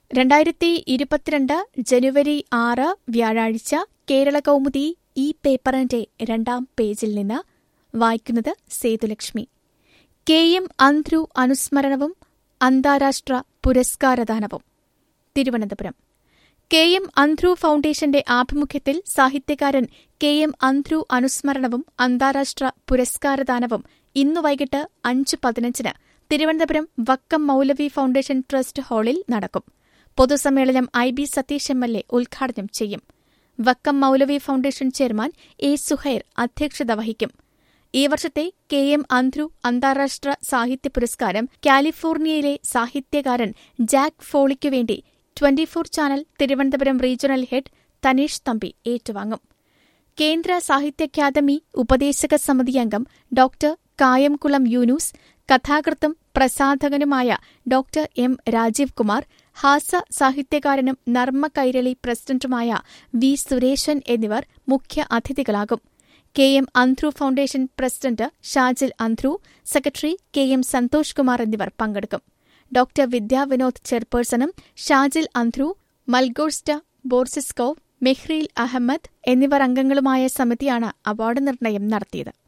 രണ്ടായിരത്തി ഇരുപത്തിരണ്ട് ജനുവരി ആറ് വ്യാഴാഴ്ച കേരള കൗമുദി ഈ പേപ്പറിന്റെ രണ്ടാം പേജിൽ നിന്ന് വായിക്കുന്നത് സേതുലക്ഷ്മി കെ എം അന്ധ്രു അനുസ്മരണവും അന്താരാഷ്ട്ര പുരസ്കാരദാനവും തിരുവനന്തപുരം കെ എം അന്ധ്രു ഫൌണ്ടേഷന്റെ ആഭിമുഖ്യത്തിൽ സാഹിത്യകാരൻ കെ എം അന്ധ്രു അനുസ്മരണവും അന്താരാഷ്ട്ര പുരസ്കാരദാനവും ഇന്നു വൈകിട്ട് അഞ്ച് പതിനഞ്ചിന് തിരുവനന്തപുരം വക്കം മൌലവി ഫൌണ്ടേഷൻ ട്രസ്റ്റ് ഹാളിൽ നടക്കും പൊതുസമ്മേളനം I B Satheesh M L A ഉദ്ഘാടനം ചെയ്യും Vakkom Moulavi foundation chairman A Suhair അധ്യക്ഷത വഹിക്കും ഈ വർഷത്തെ കെ എം അന്ധ്രു അന്താരാഷ്ട്ര സാഹിത്യ പുരസ്കാരം കാലിഫോർണിയയിലെ സാഹിത്യകാരൻ ജാക്ക് ഫോളിക്കുവേണ്ടി twenty four channel Thiruvananthapuram regional head Thaneesh Thampi ഏറ്റുവാങ്ങും കേന്ദ്ര സാഹിത്യ അക്കാദമി ഉപദേശക സമിതി അംഗം ഡോക്ടർ കായംകുളം യൂനൂസ് കഥാകൃത്തും പ്രസാധകനുമായ ഡോക്ടർ എം രാജീവ് കുമാർ ഹാസ സാഹിത്യകാരനും നർമ്മ കൈരളി പ്രസിഡന്റുമായ വി സുരേശൻ എന്നിവർ മുഖ്യ അതിഥികളാകും K M Andhru foundation president Shajil Andhru secretary K M Santhosh Kumar എന്നിവർ പങ്കെടുക്കും ഡോക്ടർ വിദ്യാ വിനോദ് ചെയർപേഴ്സണും ഷാജിൽ അന്ധ്രു മൽഗോർസ്റ്റ ബോർസിസ്കോവ് മെഹ്റീൽ അഹമ്മദ് എന്നിവർ അംഗങ്ങളുമായ സമിതിയാണ് അവാർഡ് നിർണയം നടത്തിയത്